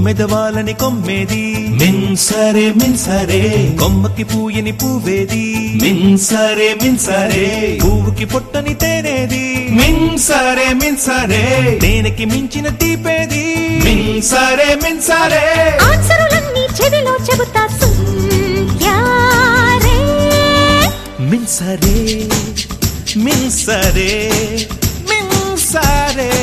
తుమ్మెదవాలని కొమ్మేది మిన్సరే మిన్సరే కొమ్మకి పూయని పువ్వేది మిన్సరే మిన్సరే పువ్వుకి పొట్టని తేనేది మిన్సరే మిన్సరే తేనెకి మించిన తీపేది మిన్సరే మిన్సరే ఆన్సరులన్నీ చెవిలో చెబుతా సుంద్యారే మిన్సరే మిన్సరే మిన్సరే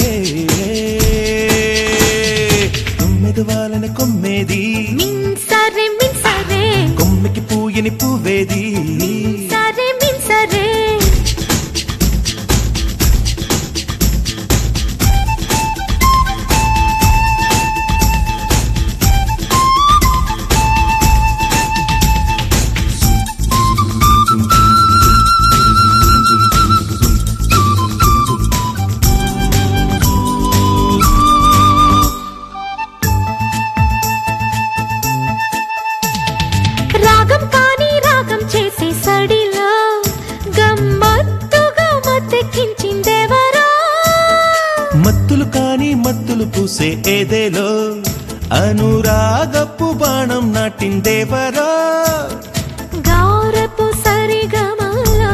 తుమ్మెదవాలని కొమ్మేది మిన్సరే మిన్సరే కొమ్మెకి పూయని పువ్వేది సరే మిన్సరే రాగం కాని రాగం చేసే సడిలో గమ్మత్తుగా మత్తెక్కించిందెవరో మత్తులు కాని మత్తులు పూసే ఏదేలో అనురాగపు బాణం నాటిందేవరా గారపు సరిగమలో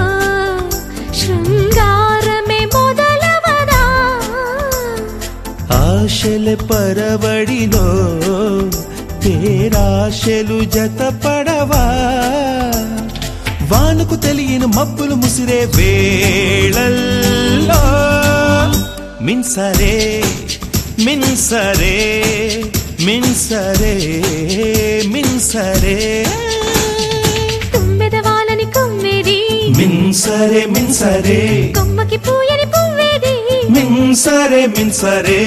శృంగారమే మొదలవదా ఆశల పరవడిలో తేరాశలు జతపడవా వానుకు తెలియని మబ్బులు ముసిరే వేళల్లో మిన్సరే మిన్సరే మిన్సరే మిన్సరే తుమ్మెదవాలని కొమ్మెది మిన్సరే మిన్సరే కొమ్మకి పూయని పువ్వేది మిన్సరే మిన్సరే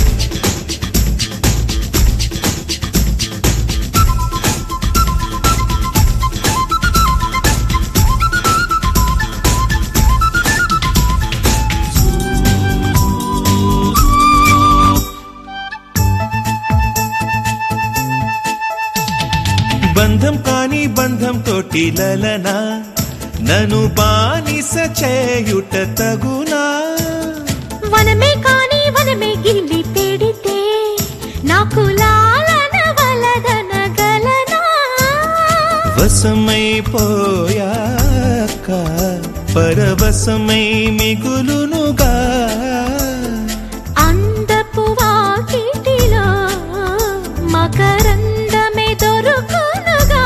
బంధం కాని బంధం తోటి లలన నన్ను బానిస చేయుట తగునా వనమే కాని వనమే గిల్లి పెడితే నాకు లాలన వలదనగలనా వశమైపోయాక పరవశమై మిగులునుగా అందపు వాకిటిలో మకరందమే దొరుకునుగా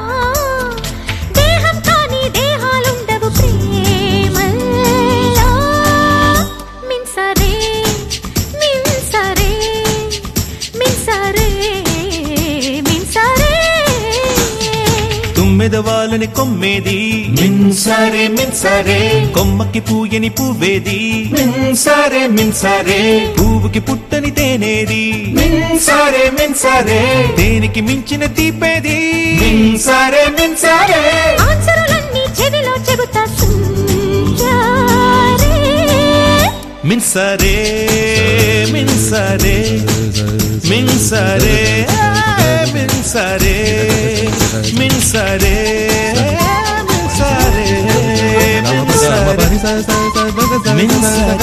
దేహం కాని దేహాలుండవు ప్రేమల్లో మిన్సరే మిన్సరే మిన్సరే మిన్సరే తుమ్మెదవాలని కొమ్మేది మిన్సరే మిన్సరే కొమ్మకి పూయని పువ్వేది మిన్సరే మిన్సరే పువ్వుకి పుట్టని తేనేది మిన్సరే మిన్సరే దేనికి మించిన తీపేది మిన్సరే మిన్సరే ఆన్సరులన్నీ చెవిలో చెబుతా సుందరే మిన్సరే మిన్సరే మిన్సరే మిన్సరే మిన్సరే మిన్సరే మిన్సరే మిన్సరే